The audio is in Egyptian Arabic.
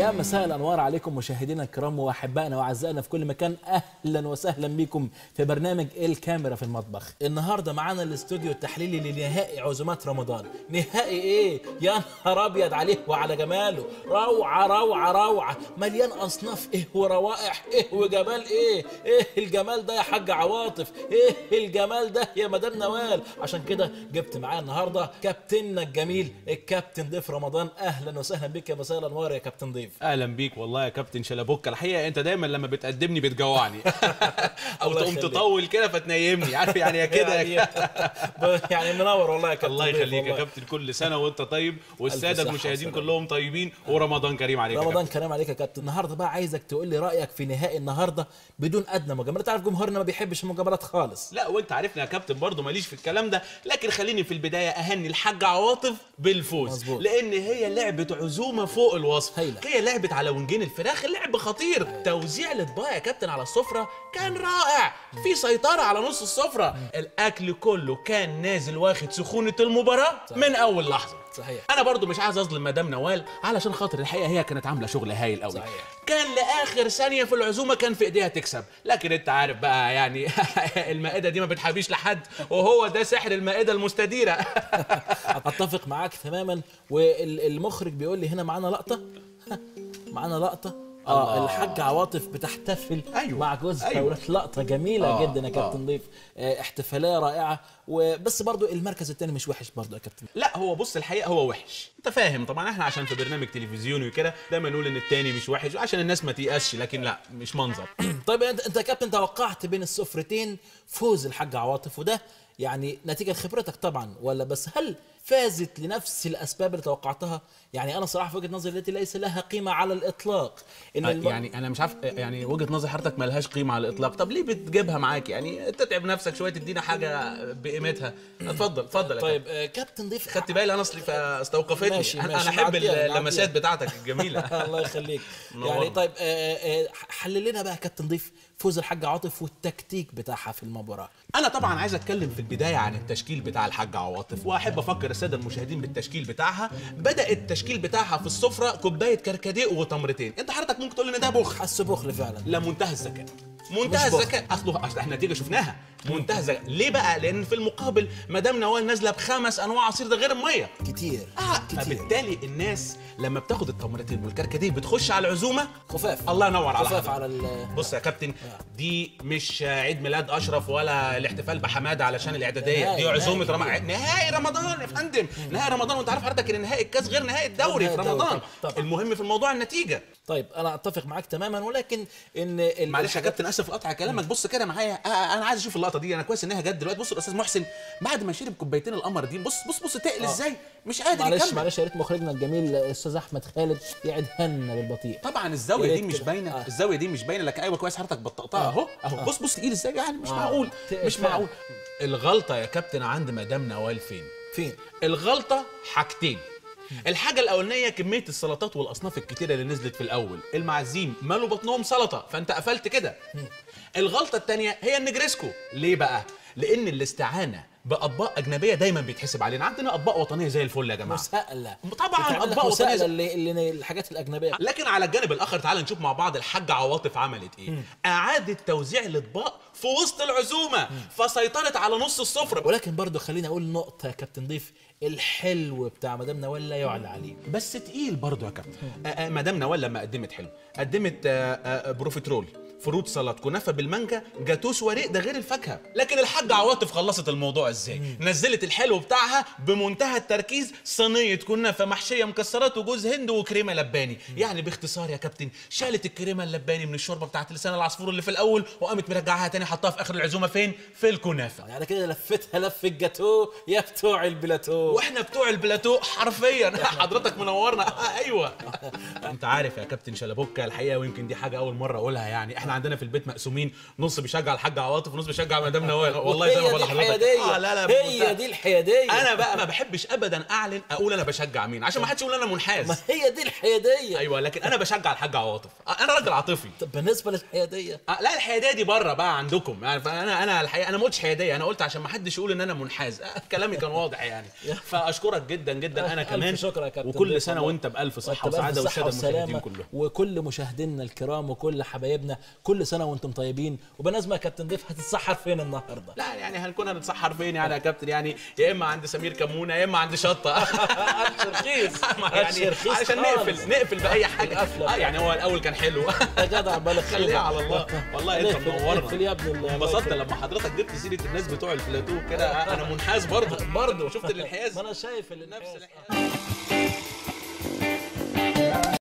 يا مساء الانوار عليكم مشاهدينا الكرام واحبائنا واعزائنا في كل مكان اهلا وسهلا بكم في برنامج الكاميرا في المطبخ النهارده معانا الاستوديو التحليلي لنهائي عزومات رمضان نهائي ايه يا نهار ابيض عليه وعلى جماله روعه روعه روعه مليان اصناف ايه وروائح ايه وجمال ايه ايه الجمال ده يا حاج عواطف ايه الجمال ده يا مدام نوال عشان كده جبت معايا النهارده كابتننا الجميل الكابتن ضيف رمضان اهلا وسهلا بك يا مساء الانوار يا كابتن ضيف اهلا بيك والله يا كابتن شلبوك الحقيقه انت دايما لما بتقدمني بتجوعني او الله تقوم يخليك. تطول كده فتنيمني عارف يعني يا كده يا يعني, كده يعني منور والله يا كابتن الله ضيف يخليك يا والله. كابتن كل سنه وانت طيب والساده صحة المشاهدين وسلامة. كلهم طيبين ورمضان كريم عليك يا رمضان كابتن. كريم عليك يا كابتن النهارده بقى عايزك تقول لي رايك في نهائي النهارده بدون ادنى مجاملات تعرف جمهورنا ما بيحبش المجاملات خالص لا وانت عارفني يا كابتن برضه ماليش في الكلام ده لكن خليني في البدايه اهني الحاج عواطف بالفوز مظبوط. لان هي لعبه عزومه فوق الوصف هايلة. هي لعبه على ونجين الفراخ لعب خطير توزيع الاطباق يا كابتن على السفره كان رائع في سيطره على نص السفره الاكل كله كان نازل واخد سخونه المباراه من اول لحظه صحيح انا برضو مش عايز اظلم مدام نوال علشان خاطر الحقيقه هي كانت عامله شغل هايل قوي صحيح. كان لاخر ثانيه في العزومه كان في ايديها تكسب لكن انت عارف بقى يعني المائده دي ما بتحبيش لحد وهو ده سحر المائده المستديره اتفق معاك تماما والمخرج بيقول لي هنا معانا لقطه معانا لقطه اه الله. الحاج عواطف بتحتفل أيوة. مع جوزها أيوة. أيوة. لقطه جميله آه، جدا يا كابتن ضيف آه احتفاليه رائعه وبس برضو المركز الثاني مش وحش برضو يا كابتن لا هو بص الحقيقه هو وحش انت فاهم طبعا احنا عشان في برنامج تلفزيوني وكده دايما نقول ان التاني مش وحش وعشان الناس ما تيأسش لكن لا مش منظر طيب انت انت يا كابتن توقعت بين السفرتين فوز الحاج عواطف وده يعني نتيجه خبرتك طبعا ولا بس هل فازت لنفس الاسباب اللي توقعتها يعني انا صراحه في وجهه نظري التي ليس لها قيمه على الاطلاق ان الم... يعني انا مش عارف يعني وجهه نظر حضرتك ملهاش قيمه على الاطلاق طب ليه بتجيبها معاك يعني تتعب نفسك شويه تدينا حاجه بقيمتها اتفضل اتفضل يا طيب آه، كابتن ضيف خدت بالي انا اصلي فاستوقفتني ماشي، انا ماشي، أنا احب نعديها، اللمسات نعديها. بتاعتك الجميله الله يخليك منورنا. يعني طيب آه، آه، حلل لنا بقى يا كابتن ضيف فوز الحاج عاطف والتكتيك بتاعها في المباراه انا طبعا عايز اتكلم في البدايه عن التشكيل بتاع الحاج عواطف واحب افكر الساده المشاهدين بالتشكيل بتاعها بدا التشكيل بتاعها في السفره كوبايه كركديه وتمرتين انت حضرتك ممكن تقول ان ده بخ حس بخل فعلا لا منتهى الذكاء منتهى مش بخل. الذكاء اصله اصل احنا النتيجه شفناها منتهى الذكاء ليه بقى لان في المقابل مدام نوال نازله بخمس انواع عصير ده غير الميه كتير اه كتير فبالتالي الناس لما بتاخد التمرتين والكركديه بتخش على العزومه خفاف الله ينور على خفاف حضرتك. على ال بص يا كابتن دي مش عيد ميلاد اشرف ولا الاحتفال بحماده علشان الاعداديه نهائي- دي عزومه نهائي رمضان نهائي رمضان يا فندم نهائي رمضان وانت عارف حضرتك ان نهائي الكاس غير نهائي الدوري نهائي في الدوري، رمضان طبعاً. المهم في الموضوع النتيجه طيب انا اتفق معاك تماما ولكن ان ال- معلش يا كابتن اسف لقطع كلامك بص كده معايا آه، انا عايز اشوف اللقطه دي انا كويس انها جت دلوقتي بص الاستاذ محسن بعد ما شرب كوبايتين القمر دي بص بص بص تقل آه. ازاي مش قادر معلش يكمل معلش يا ريت مخرجنا الجميل الاستاذ احمد خالد يعيدها لنا بالبطيء طبعا الزاويه يا دي ريت مش كده. باينه آه. الزاويه دي مش باينه لكن ايوه كويس حضرتك بطقتها آه. اهو اهو بص بص تقيل ازاي يعني مش آه. معقول تقل مش فعلا. معقول الغلطه يا كابتن عند مدام نوال فين فين الغلطه حاجتين الحاجة الأولانية كمية السلطات والأصناف الكتيرة اللي نزلت في الأول، المعازيم مالوا بطنهم سلطة فأنت قفلت كده. الغلطة التانية هي النجريسكو، ليه بقى؟ لأن الاستعانة بأطباق أجنبية دايما بيتحسب علينا، عندنا أطباق وطنية زي الفل يا جماعة. مساءلة طبعا بتعمل لك أطباق وطنية مساءلة زي- اللي, اللي الحاجات الاجنبيه لكن على الجانب الاخر تعال نشوف مع بعض الحاجه عواطف عملت ايه اعادت توزيع الاطباق في وسط العزومه فسيطرت على نص السفره ولكن برضه خليني اقول نقطه يا كابتن ضيف الحلو بتاع مدام نوال لا يعلى عليه بس تقيل برضه يا كابتن آه، آه، مدام نوال لما قدمت حلو قدمت آه، آه، بروفيترول فروت سلطه كنافه بالمانجا جاتوه سواريه ده غير الفاكهه لكن الحاجه عواطف خلصت الموضوع ازاي نزلت الحلو بتاعها بمنتهى التركيز صينيه كنافه محشيه مكسرات وجوز هند وكريمه لباني يعني باختصار يا كابتن شالت الكريمه اللباني من الشوربه بتاعت لسان العصفور اللي في الاول وقامت مرجعها تاني حطها في اخر العزومه فين في الكنافه يعني كده لفتها لف الجاتو يا بتوع البلاتو واحنا بتوع البلاتو حرفيا حضرتك منورنا ايوه انت عارف يا كابتن شلبوكه الحقيقه ويمكن دي حاجه اول مره اقولها يعني احنا عندنا في البيت مقسومين نص بيشجع الحاج عواطف ونص بيشجع مدام نوال والله زي ما هي بقول دي لحضرتك الحياديه اه لا لا هي بمنتهى- دي الحياديه انا بقى ما بحبش ابدا اعلن اقول انا بشجع مين عشان ما حدش يقول انا ما منحاز هي دي الحياديه ايوه لكن انا بشجع الحاج عواطف انا راجل عاطفي طب بالنسبه للحياديه آه، لا الحياديه دي بره بقى عندكم يعني فانا انا الحقيقه انا ما قلتش حياديه انا قلت عشان ما حدش يقول ان انا منحاز آه، كلامي كان واضح يعني فاشكرك جدا جدا انا ألف كمان شكر يا كابتن وكل ضيف سنه والله. وانت بالف صحه وأنت بألف وسعاده صحة والساده المشاهدين وسلامة كلهم وكل مشاهدينا الكرام وكل حبايبنا كل سنه وانتم طيبين وبالنسبه يا كابتن ضيف هتتسحر فين النهارده لا يعني هنكون هنتسحر فين يعني يا كابتن يعني يا اما عند سمير كمونه يا اما عند شطه رخيص يعني رخيص علشان خالص. نقفل نقفل باي حاجه القفلة اه يعني هو الاول كان حلو يا جدع بالك خليها على الله والله انت اقفل- منورنا اقفل يا ابني الله انبسطت يكرمك. لما حضرتك جبت سيره الناس بتوع الفلاتو كده انا منحاز برضه برضه شفت الانحياز ما انا شايف اللي نفس نفس الانحياز